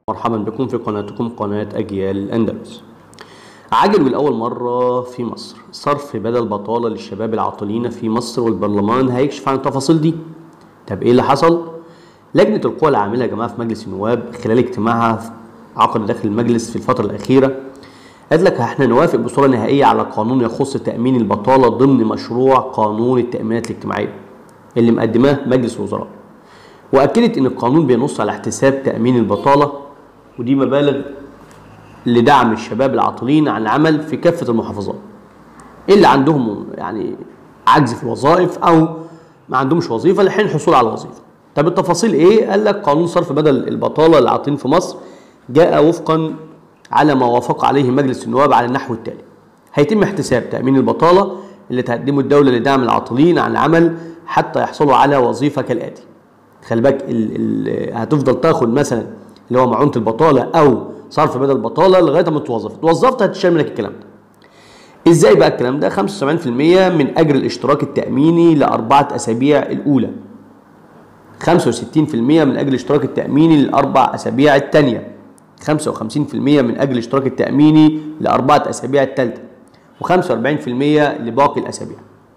مرحبا بكم في قناتكم قناة أجيال الأندلس عجل لأول مرة في مصر صرف بدل بطالة للشباب العاطلين في مصر والبرلمان هيكشف عن التفاصيل دي طب إيه اللي حصل؟ لجنة القوى العاملة يا جماعة في مجلس النواب خلال اجتماعها عقد داخل المجلس في الفترة الأخيرة قالت لك احنا نوافق بصورة نهائية على قانون يخص تأمين البطالة ضمن مشروع قانون التأمينات الاجتماعية اللي مقدماه مجلس الوزراء وأكدت إن القانون بينص على احتساب تأمين البطالة ودي مبالغ لدعم الشباب العاطلين عن العمل في كافة المحافظات اللي عندهم يعني عجز في الوظائف أو ما عندهمش وظيفة لحين الحصول على وظيفة طب التفاصيل إيه؟ قال لك قانون صرف بدل البطالة للعاطلين في مصر جاء وفقا على ما وافق عليه مجلس النواب على النحو التالي هيتم احتساب تأمين البطالة اللي تقدمه الدولة لدعم العاطلين عن العمل حتى يحصلوا على وظيفة كالآتي خلي بالك ال- ال- هتفضل تاخد مثلا اللي هو معونه البطاله او صرف بدل البطاله لغايه ما توظف اتوظفت هتشال منك الكلام ده ازاي بقى الكلام ده 75% من اجر الاشتراك التاميني لاربعه اسابيع الاولى 65% من اجر الاشتراك التاميني للاربع اسابيع الثانيه 55% من اجر الاشتراك التاميني لاربعه اسابيع الثالثه و45% لباقي الاسابيع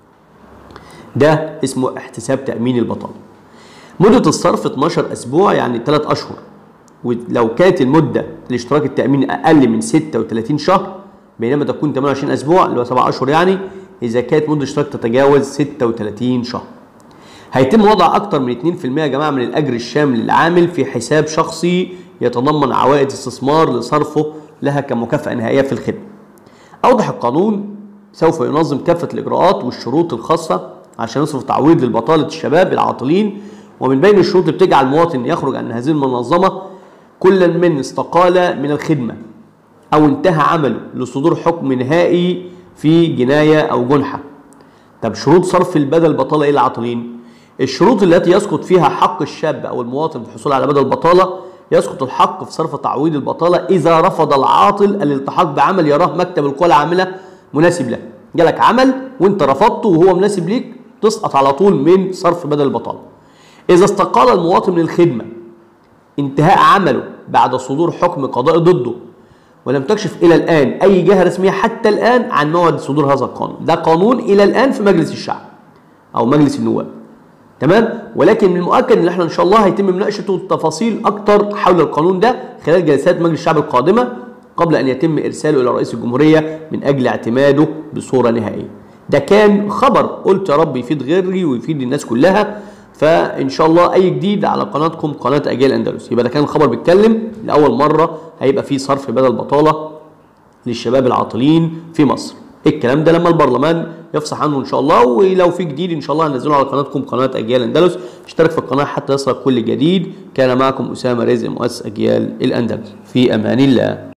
ده اسمه احتساب تامين البطاله مدة الصرف 12 أسبوع يعني 3 أشهر ولو كانت المدة الاشتراك التأميني أقل من 36 شهر بينما تكون 28 أسبوع اللي هو 7 أشهر يعني إذا كانت مدة الاشتراك تتجاوز 36 شهر. هيتم وضع أكثر من 2% يا جماعة من الأجر الشامل للعامل في حساب شخصي يتضمن عوائد استثمار لصرفه لها كمكافأة نهائية في الخدمة. أوضح القانون سوف ينظم كافة الإجراءات والشروط الخاصة عشان يصرف تعويض للبطالة الشباب العاطلين ومن بين الشروط اللي بتجعل المواطن يخرج عن هذه المنظمة كل من استقال من الخدمة أو انتهى عمله لصدور حكم نهائي في جناية أو جنحة طب شروط صرف البدل بطالة إيه العاطلين؟ الشروط التي يسقط فيها حق الشاب أو المواطن في الحصول على بدل بطالة يسقط الحق في صرف تعويض البطالة إذا رفض العاطل الالتحاق بعمل يراه مكتب القوى العاملة مناسب له جالك عمل وانت رفضته وهو مناسب ليك تسقط على طول من صرف بدل البطالة إذا استقال المواطن من الخدمة انتهاء عمله بعد صدور حكم قضائي ضده ولم تكشف إلى الآن أي جهة رسمية حتى الآن عن موعد صدور هذا القانون ده قانون إلى الآن في مجلس الشعب أو مجلس النواب تمام ولكن من المؤكد ان احنا ان شاء الله هيتم مناقشته تفاصيل اكتر حول القانون ده خلال جلسات مجلس الشعب القادمه قبل ان يتم ارساله الى رئيس الجمهوريه من اجل اعتماده بصوره نهائيه. ده كان خبر قلت يا رب يفيد غيري ويفيد الناس كلها فان شاء الله اي جديد على قناتكم قناه اجيال اندلس يبقى ده كان الخبر بيتكلم لاول مره هيبقى فيه صرف بدل بطاله للشباب العاطلين في مصر الكلام ده لما البرلمان يفصح عنه ان شاء الله ولو في جديد ان شاء الله هنزله على قناتكم قناه اجيال اندلس اشترك في القناه حتى يصلك كل جديد كان معكم اسامه رزق مؤسس اجيال الاندلس في امان الله